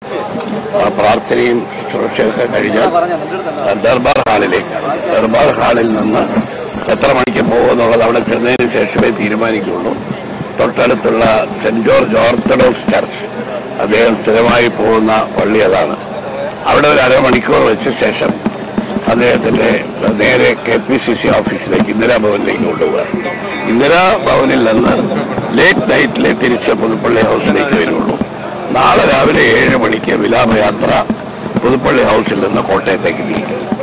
ആ പ്രാർത്ഥനയും ശുശ്രൂഷയൊക്കെ കഴിഞ്ഞാൽ ദർബാർ ഹാളിലേക്കാണ് ദർബാർ ഹാളിൽ നിന്ന് എത്ര മണിക്ക് പോകുമെന്നുള്ളത് അവിടെ ചെന്നതിന് ശേഷമേ തീരുമാനിക്കുള്ളൂ തൊട്ടടുത്തുള്ള സെന്റ് ജോർജ് ഓർത്തഡോക്സ് ചർച്ച് അദ്ദേഹം സ്ഥിരമായി പോകുന്ന പള്ളി അതാണ് അവിടെ ഒരു അരമണിക്കൂർ വെച്ച ശേഷം അദ്ദേഹത്തിന്റെ നേരെ കെ പി സി സി ഓഫീസിലേക്ക് ഇന്ദിരാ ഭവനിലേക്ക് കൊണ്ടുപോകുക ഇന്ദിരാ ഭവനിൽ നിന്ന് ലേറ്റ് നൈറ്റിലെ തിരിച്ച് പുതുപ്പള്ളി ഹൗസിലേക്ക് വരുള്ളൂ നാളെ രാവിലെ ഏഴ് മണിക്ക് വിലാപയാത്ര പുതുപ്പള്ളി ഹൗസിൽ നിന്ന് കോട്ടയത്തേക്ക് തിരിക്കും